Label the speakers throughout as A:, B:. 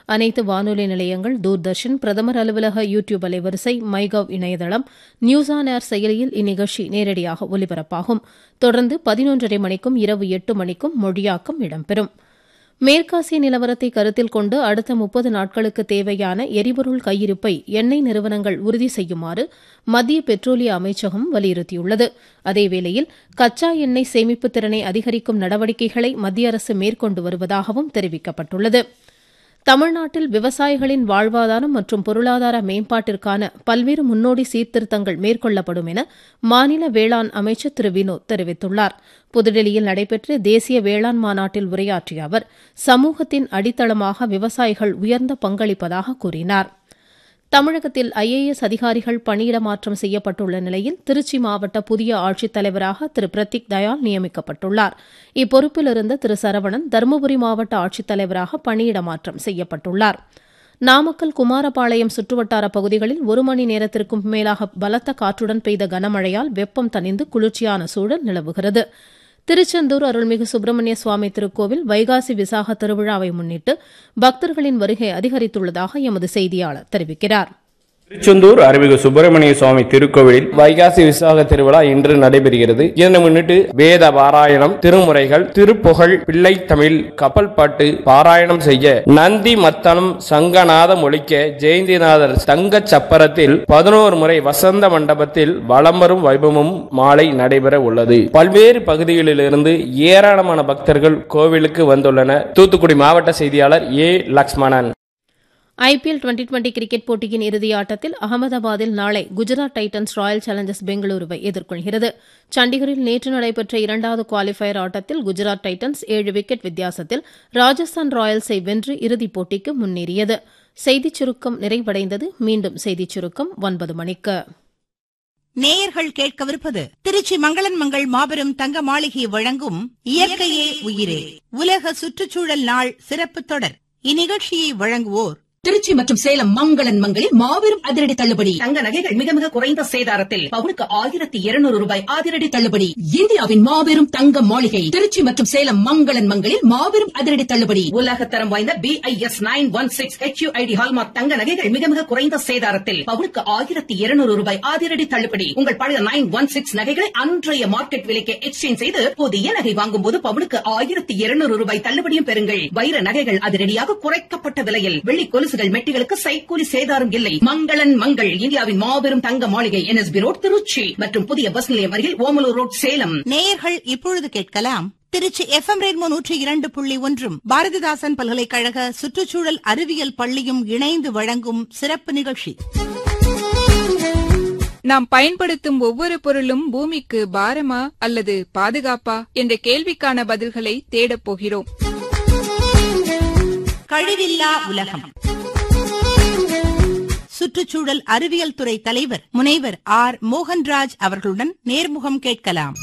A: அனைத்து வானொலி நிலையங்கள் தூர்தர்ஷன் பிரதமர் அலுவலக யூ டியூப் அலைவரிசை மைகவ் இணையதளம் நியூஸ் ஆன் ஏர் செயலியில் இந்நிகழ்ச்சி நேரடியாக ஒலிபரப்பாகும் தொடர்ந்து பதினொன்றரை மணிக்கும் இரவு எட்டு மணிக்கும் மொழியாக்கம் இடம்பெறும் மேற்காசிய நிலவரத்தை கருத்தில் கொண்டு அடுத்த முப்பது நாட்களுக்கு தேவையான எரிபொருள் கையிருப்பை எண்ணெய் நிறுவனங்கள் உறுதி செய்யுமாறு மத்திய பெட்ரோலிய அமைச்சகம் வலியுறுத்தியுள்ளது அதேவேளையில் கச்சா எண்ணெய் சேமிப்பு திறனை அதிகரிக்கும் நடவடிக்கைகளை மத்திய அரசு மேற்கொண்டு வருவதாகவும் தெரிவிக்கப்பட்டுள்ளது தமிழ்நாட்டில் விவசாயிகளின் வாழ்வாதாரம் மற்றும் பொருளாதார மேம்பாட்டிற்கான பல்வேறு முன்னோடி சீர்திருத்தங்கள் மேற்கொள்ளப்படும் என மாநில வேளாண் அமைச்சர் திரு வினோத் தெரிவித்துள்ளார் புதுடெல்லியில் நடைபெற்ற தேசிய வேளாண் மாநாட்டில் உரையாற்றிய அவர் சமூகத்தின் அடித்தளமாக விவசாயிகள் உயர்ந்த பங்களிப்பதாக கூறினாா் தமிழகத்தில் ஐஏஎஸ் அதிகாரிகள் பணியிட மாற்றம் செய்யப்பட்டுள்ள நிலையில் திருச்சி மாவட்ட புதிய ஆட்சித்தலைவராக திரு பிரதீக் தயாள் நியமிக்கப்பட்டுள்ளார் இப்பொறுப்பில் இருந்த திரு சரவணன் தருமபுரி மாவட்ட ஆட்சித்தலைவராக பணியிட மாற்றம் செய்யப்பட்டுள்ளார் நாமக்கல் குமாரபாளையம் சுற்றுவட்டார பகுதிகளில் ஒரு மணி நேரத்திற்கும் மேலாக பலத்த காற்றுடன் பெய்த கனமழையால் வெப்பம் தணிந்து குளிர்ச்சியான சூழல் நிலவுகிறது திருச்செந்தூர் அருள்மிகு சுப்பிரமணிய சுவாமி திருக்கோவில் வைகாசி விசாக திருவிழாவை முன்னிட்டு பக்தர்களின் வருகை அதிகரித்துள்ளதாக எமது செய்தியாளர் தெரிவிக்கிறார்
B: திருச்செந்தூர் அருள்மிகு சுப்பிரமணிய சுவாமி திருக்கோவிலில் வைகாசி விசாக திருவிழா இன்று நடைபெறுகிறது இதனை முன்னிட்டு வேத பாராயணம் திருமுறைகள் திருப்புகழ் பிள்ளை தமிழ் கப்பல் பாட்டு பாராயணம் செய்ய நந்தி மத்தனம் சங்கநாதம் ஒழிக்க ஜெயந்திநாதர் தங்க சப்பரத்தில் பதினோரு முறை வசந்த மண்டபத்தில் வலம் வரும் வைபவமும் மாலை நடைபெற உள்ளது பல்வேறு பகுதிகளிலிருந்து ஏராளமான பக்தர்கள் கோவிலுக்கு வந்துள்ளனர் தூத்துக்குடி மாவட்ட செய்தியாளர் A Lakshmanan
A: IPL twenty twenty cricket போட்டியின் இறுதி ஆட்டத்தில் அகமதாபாத்தில் நாளை குஜராத் டைட்டன்ஸ் ராயல் சேலஞ்சர்ஸ் பெங்களூருவை எதிர்கொள்கிறது சண்டிகரில் நேற்று நடைபெற்ற இரண்டாவது குவாலிஃபயர் ஆட்டத்தில் குஜராத் டைட்டன்ஸ் ஏழு விக்கெட் வித்தியாசத்தில் ராஜஸ்தான் ராயல்ஸை வென்று இறுதிப் போட்டிக்கு முன்னேறியது செய்திச் சுருக்கம் நிறைவடைந்தது மீண்டும் செய்திச் சுருக்கம் ஒன்பது மணிக்கு
C: நேயர்கள் கேட்கவிருப்பது திருச்சி மங்களன் மங்கள் மாபெரும் தங்க மாளிகை வழங்கும் இயற்கையே உயிரே உலக சுற்றுச்சூழல் நாள் சிறப்பு தொடர் இந்நிகழ்ச்சியை வழங்குவோர்
D: திருச்சி மற்றும் சேலம் மங்களன் மங்களில் மாபெரும் அதிரடி தள்ளுபடி
E: தங்க நகைகள் மிக மிக குறைந்த சேதாரத்தில் பவுனுக்கு ஆயிரத்தி இருநூறு ரூபாய்
D: அதிரடி தள்ளுபடி இந்தியாவின் மாபெரும் தங்க மாளிகை திருச்சி மற்றும் சேலம் மங்களன் மங்களில் மாபெரும் அதிரடி தள்ளுபடி
E: உலகத்தரம் வாய்ந்த BIS nine one six H ID hallmark தங்க நகைகள் மிக மிக குறைந்த சேதாரத்தில் பவுனுக்கு ஆயிரத்தி இருநூறு ரூபாய் அதிரடி தள்ளுபடி உங்கள் பழைய நைன் ஒன் சிக்ஸ் நகைகளை அன்றைய மார்க்கெட் விலைக்கு எக்ஸ்சேஞ்ச் செய்து புதிய நகை வாங்கும் போது பவுனுக்கு ஆயிரத்தி இருநூறு ரூபாய் தள்ளுபடியும் பெறுங்கள் வைர நகைகள் அதிரடியாக குறைக்கப்பட்ட விலையில் வெள்ளி கொலுசுகள் மெட்டிகளுக்கு சைக்கூலி சேதாரம் இல்லை மங்களன் மங்கள் இந்தியாவின் மாபெரும் தங்க மாளிகை என்எஸ்பி ரோட் திருச்சி மற்றும் புதிய பஸ் நிலையம் அருகில் ஓமலூர் ரோட் சேலம்
C: நேயர்கள் இப்பொழுது கேட்கலாம் திருச்சி எஃப் எம் ரேட்மோ நூற்றி இரண்டு புள்ளி ஒன்றும் பாரதிதாசன் பல்கலைக்கழக சுற்றுச்சூழல் அறிவியல் பள்ளியும் இணைந்து வழங்கும் சிறப்பு நிகழ்ச்சி
F: நாம் பயன்படுத்தும் ஒவ்வொரு பொருளும் பூமிக்கு பாரமா அல்லது பாதுகாப்பா என்ற கேள்விக்கான பதில்களை தேடப் போகிறோம்
C: கழிவில்லா உலகம் சுற்றுச்சூழல் அறிவியல் துறை தலைவர் முனைவர் ஆர் மோகன்ராஜ் அவர்களுடன் நேர்முகம் கேட்கலாம்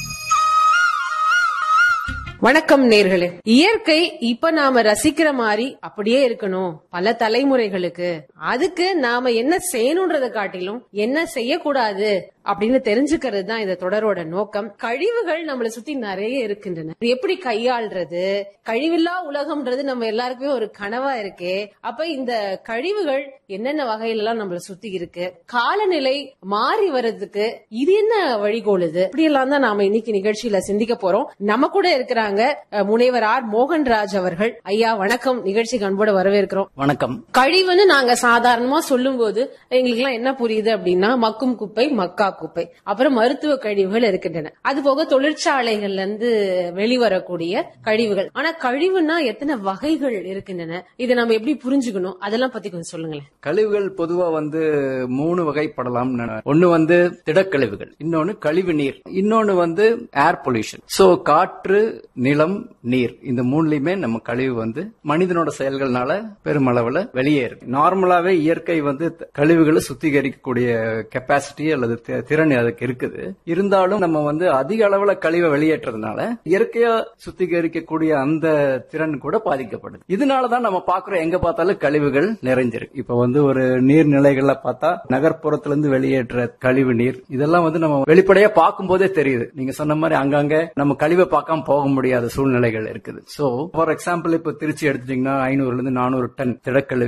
G: வணக்கம் நேர்களே இயற்கை இப்ப நாம ரசிக்கிற மாதிரி அப்படியே இருக்கணும் பல தலைமுறைகளுக்கு அதுக்கு நாம என்ன செய்யணும்ன்றத காட்டிலும் என்ன செய்யக்கூடாது அப்படின்னு தெரிஞ்சுக்கிறது தான் இந்த தொடரோட நோக்கம் கழிவுகள் நம்மளை சுத்தி நிறைய இருக்கின்றன இது எப்படி கையாள்றது கழிவில்லா உலகம்ன்றது நம்ம எல்லாருக்குமே ஒரு கனவா இருக்கே அப்ப இந்த கழிவுகள் என்னென்ன வகையில எல்லாம் நம்மளை சுத்தி இருக்கு காலநிலை மாறி வர்றதுக்கு இது என்ன வழிகோலுது இப்படி எல்லாம் தான் நாம இன்னைக்கு நிகழ்ச்சியில சிந்திக்க போறோம் நம்ம கூட இருக்கிறாங்க அஹ், முனைவர் ஆர் மோகன்ராஜ் அவர்கள் ஐயா வணக்கம் நிகழ்ச்சிக்கு அன்போட வரவேற்கிறோம்
H: வணக்கம்
G: கழிவுன்னு நாங்க சாதாரணமா சொல்லும்போது எங்களுக்கு எல்லாம் என்ன புரியுது அப்படின்னா மக்கும் குப்பை மக்கா குப்பை அப்புறம் மருத்துவ கழிவுகள் இருக்கின்றன அது போக தொழிற்சாலைகள்ல இருந்து வெளிவரக்கூடிய கழிவுகள் ஆனா கழிவுனா எத்தனை வகைகள் இருக்கின்றன இதை நம்ம எப்படி புரிஞ்சுக்கணும் அதெல்லாம் பத்தி கொஞ்சம் சொல்லுங்களேன்
H: கழிவுகள் பொதுவா வந்து மூணு வகைப்படலாம் ஒன்னு வந்து திடக்கழிவுகள் இன்னொன்னு கழிவு நீர் இன்னொன்னு வந்து ஏர் பொல்யூஷன் சோ காற்று நிலம் நீர் இந்த மூணுலயுமே நம்ம கழிவு வந்து மனிதனோட செயல்கள்னால பெருமளவுல வெளியேறுது நார்மலாவே இயற்கை வந்து கழிவுகளை சுத்திகரிக்கக்கூடிய கெப்பாசிட்டி அல்லது தி- திறன் அதுக்கு இருக்குது இருந்தாலும் நம்ம வந்து அதிக அளவுல கழிவை வெளியேற்றதுனால இயற்கையா சுத்திகரிக்கக்கூடிய அந்த திறன் கூட பாதிக்கப்படுது இதனாலதான் நம்ம பாக்குறோம் எங்க பார்த்தாலும் கழிவுகள் நிறைஞ்சிருக்கு இப்ப வந்து ஒரு நீர்நிலைகள்ல பார்த்தா நகர்ப்புறத்துல இருந்து வெளியேற்ற கழிவு நீர் இதெல்லாம் வந்து நம்ம வெளிப்படையா பார்க்கும் போதே தெரியுது நீங்க சொன்ன மாதிரி அங்கங்க நம்ம கழிவை பார்க்காம போக முடியாத சூழ்நிலைகள் இருக்குது சோ ஃபார் எக்ஸாம்பிள் இப்ப திருச்சி எடுத்துட்டீங்கன்னா ஐநூறுல இருந்து நானூறு டன் திடக்கழிவு